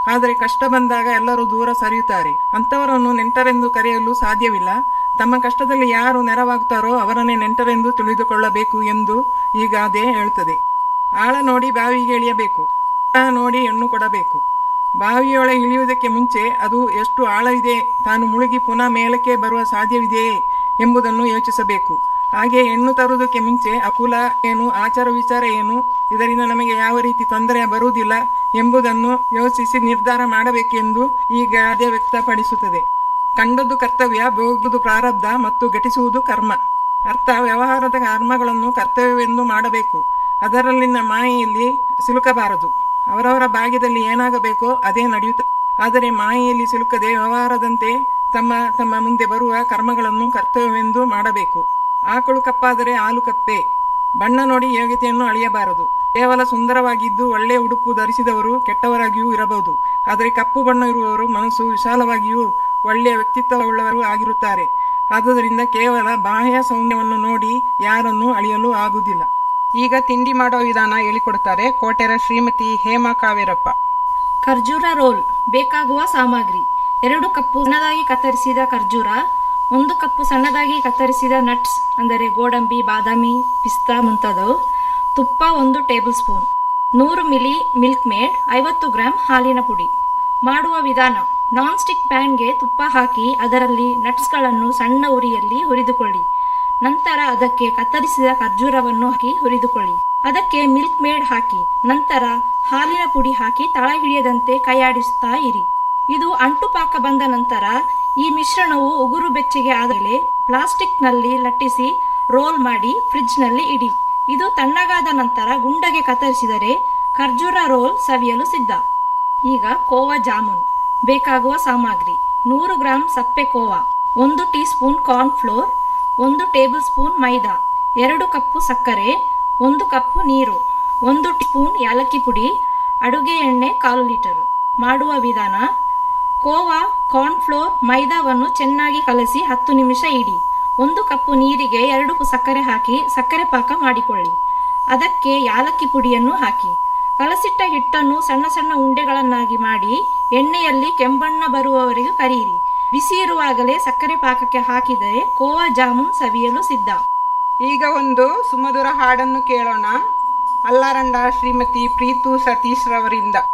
ಆದರೆ ಕಷ್ಟ ಬಂದಾಗ ಎಲ್ಲರೂ ದೂರ ಸರಿಯುತ್ತಾರೆ ಅಂಥವರನ್ನು ನೆಂಟರೆಂದು ಕರೆಯಲು ಸಾಧ್ಯವಿಲ್ಲ ತಮ್ಮ ಕಷ್ಟದಲ್ಲಿ ಯಾರು ನೆರವಾಗುತ್ತಾರೋ ಅವರನ್ನೇ ನೆಂಟರೆಂದು ತಿಳಿದುಕೊಳ್ಳಬೇಕು ಎಂದು ಈ ಗಾದೆ ಹೇಳುತ್ತದೆ ಆಳ ನೋಡಿ ಬಾವಿಗೆ ಇಳಿಯಬೇಕು ಆಳ ನೋಡಿ ಹೆಣ್ಣು ಕೊಡಬೇಕು ಬಾವಿಯೊಳಗೆ ಇಳಿಯುವುದಕ್ಕೆ ಮುಂಚೆ ಅದು ಎಷ್ಟು ಆಳವಿದೆ ತಾನು ಮುಳುಗಿ ಪುನಃ ಮೇಲಕ್ಕೆ ಬರುವ ಸಾಧ್ಯವಿದೆಯೇ ಎಂಬುದನ್ನು ಯೋಚಿಸಬೇಕು ಹಾಗೆ ಹೆಣ್ಣು ತರುವುದಕ್ಕೆ ಮುಂಚೆ ಆ ಕುಲ ಏನು ಆಚಾರ ವಿಚಾರ ಏನು ಇದರಿಂದ ನಮಗೆ ಯಾವ ರೀತಿ ತೊಂದರೆ ಬರುವುದಿಲ್ಲ ಎಂಬುದನ್ನು ಯೋಚಿಸಿ ನಿರ್ಧಾರ ಮಾಡಬೇಕೆಂದು ಈ ಗಾದೆ ವ್ಯಕ್ತಪಡಿಸುತ್ತದೆ ಕಂಡದ್ದು ಕರ್ತವ್ಯ ಭೋಗುವುದು ಪ್ರಾರಬ್ಧ ಮತ್ತು ಘಟಿಸುವುದು ಕರ್ಮ ಅರ್ಥ ವ್ಯವಹಾರದ ಕರ್ಮಗಳನ್ನು ಕರ್ತವ್ಯವೆಂದು ಮಾಡಬೇಕು ಅದರಲ್ಲಿನ ಮಾಯೆಯಲ್ಲಿ ಸಿಲುಕಬಾರದು ಅವರವರ ಭಾಗ್ಯದಲ್ಲಿ ಏನಾಗಬೇಕೋ ಅದೇ ನಡೆಯುತ್ತದೆ ಆದರೆ ಮಾಯೆಯಲ್ಲಿ ಸಿಲುಕದೆ ವ್ಯವಹಾರದಂತೆ ತಮ್ಮ ತಮ್ಮ ಮುಂದೆ ಬರುವ ಕರ್ಮಗಳನ್ನು ಕರ್ತವ್ಯವೆಂದು ಮಾಡಬೇಕು ಆಕಳು ಕಪ್ಪಾದರೆ ಹಾಲು ಕಪ್ಪೆ ಬಣ್ಣ ನೋಡಿ ಯೋಗ್ಯತೆಯನ್ನು ಅಳಿಯಬಾರದು ಕೇವಲ ಸುಂದರವಾಗಿದ್ದು ಒಳ್ಳೆಯ ಉಡುಪು ಧರಿಸಿದವರು ಕೆಟ್ಟವರಾಗಿಯೂ ಇರಬಹುದು ಆದರೆ ಕಪ್ಪು ಬಣ್ಣ ಇರುವವರು ಮನಸ್ಸು ವಿಶಾಲವಾಗಿಯೂ ಒಳ್ಳೆಯ ವ್ಯಕ್ತಿತ್ವವುಳ್ಳವರು ಆಗಿರುತ್ತಾರೆ ಆದುದರಿಂದ ಕೇವಲ ಬಾಹ್ಯ ಸೌಂದರ್ಯವನ್ನು ನೋಡಿ ಯಾರನ್ನೂ ಅಳಿಯಲು ಆಗುವುದಿಲ್ಲ ಈಗ ತಿಂಡಿ ಮಾಡೋ ವಿಧಾನ ಹೇಳಿಕೊಡ್ತಾರೆ ಕೋಟೆರ ಶ್ರೀಮತಿ ಹೇಮಾ ಕಾವೇರಪ್ಪ ಖರ್ಜೂರ ರೋಲ್ ಬೇಕಾಗುವ ಸಾಮಗ್ರಿ ಎರಡು ಕಪ್ಪು ಸಣ್ಣದಾಗಿ ಕತ್ತರಿಸಿದ ಖರ್ಜೂರ ಒಂದು ಕಪ್ಪು ಸಣ್ಣದಾಗಿ ಕತ್ತರಿಸಿದ ನಟ್ಸ್ ಅಂದರೆ ಗೋಡಂಬಿ ಬಾದಾಮಿ ಪಿಸ್ತಾ ಮುಂತಾದವು ತುಪ್ಪ ಒಂದು ಟೇಬಲ್ ಸ್ಪೂನ್ ನೂರು ಮಿಲಿ ಮಿಲ್ಕ್ ಮೇಡ್ ಐವತ್ತು ಗ್ರಾಂ ಹಾಲಿನ ಪುಡಿ ಮಾಡುವ ವಿಧಾನ ನಾನ್ ಸ್ಟಿಕ್ ಪ್ಯಾನ್ಗೆ ತುಪ್ಪ ಹಾಕಿ ಅದರಲ್ಲಿ ನಟ್ಸ್ಗಳನ್ನು ಸಣ್ಣ ಉರಿಯಲ್ಲಿ ಹುರಿದುಕೊಳ್ಳಿ ನಂತರ ಅದಕ್ಕೆ ಕತ್ತರಿಸಿದ ಖರ್ಜೂರವನ್ನು ಹಾಕಿ ಹುರಿದುಕೊಳ್ಳಿ ಅದಕ್ಕೆ ಮಿಲ್ಕ್ ಮೇಡ್ ಹಾಕಿ ನಂತರ ಹಾಲಿನ ಪುಡಿ ಹಾಕಿ ತಳ ಹಿಡಿಯದಂತೆ ಕೈಯಾಡಿಸುತ್ತಾ ಇರಿ ಇದು ಅಂಟು ಪಾಕ ಬಂದ ನಂತರ ಈ ಮಿಶ್ರಣವು ಉಗುರು ಬೆಚ್ಚಗೆ ಆದಮೇಲೆ ಪ್ಲಾಸ್ಟಿಕ್ನಲ್ಲಿ ಲಟ್ಟಿಸಿ ರೋಲ್ ಮಾಡಿ ಫ್ರಿಡ್ಜ್ನಲ್ಲಿ ಇಡಿ ಇದು ತಣ್ಣಗಾದ ನಂತರ ಗುಂಡಗೆ ಕತ್ತರಿಸಿದರೆ ಖರ್ಜೂರ ರೋಲ್ ಸವಿಯಲು ಸಿದ್ಧ ಈಗ ಕೋವಾ ಜಾಮೂನ್ ಬೇಕಾಗುವ ಸಾಮಗ್ರಿ ನೂರು ಗ್ರಾಂ ಸಪ್ಪೆ ಕೋವಾ ಒಂದು ಟೀ ಸ್ಪೂನ್ ಕಾರ್ನ್ ಫ್ಲೋರ್ ಒಂದು ಟೇಬಲ್ ಸ್ಪೂನ್ ಮೈದಾ ಎರಡು ಕಪ್ಪು ಸಕ್ಕರೆ ಒಂದು ಕಪ್ಪು ನೀರು ಒಂದು ಟೀ ಸ್ಪೂನ್ ಯಾಲಕ್ಕಿ ಪುಡಿ ಅಡುಗೆ ಎಣ್ಣೆ ಕಾಲು ಲೀಟರು ಮಾಡುವ ವಿಧಾನ ಕೋವಾ ಕಾರ್ನ್ ಫ್ಲೋರ್ ಮೈದಾವನ್ನು ಚೆನ್ನಾಗಿ ಕಲಸಿ ಹತ್ತು ನಿಮಿಷ ಇಡಿ ಒಂದು ಕಪ್ಪು ನೀರಿಗೆ ಎರಡು ಕಪ್ಪು ಸಕ್ಕರೆ ಹಾಕಿ ಸಕ್ಕರೆ ಪಾಕ ಮಾಡಿಕೊಳ್ಳಿ ಅದಕ್ಕೆ ಯಾಲಕ್ಕಿ ಪುಡಿಯನ್ನು ಹಾಕಿ ಕಲಸಿಟ್ಟ ಹಿಟ್ಟನ್ನು ಸಣ್ಣ ಸಣ್ಣ ಉಂಡೆಗಳನ್ನಾಗಿ ಮಾಡಿ ಎಣ್ಣೆಯಲ್ಲಿ ಕೆಂಬಣ್ಣ ಬರುವವರೆಗೂ ಕರಿಯಿರಿ ಬಿಸಿ ಇರುವಾಗಲೇ ಸಕ್ಕರೆ ಪಾಕಕ್ಕೆ ಹಾಕಿದರೆ ಕೋವಾ ಜಾಮೂನ್ ಸವಿಯಲು ಸಿದ್ಧ ಈಗ ಒಂದು ಸುಮಧುರ ಹಾಡನ್ನು ಕೇಳೋಣ ಅಲ್ಲಾರಂಡ ಶ್ರೀಮತಿ ಪ್ರೀತು ಸತೀಶ್ ರವರಿಂದ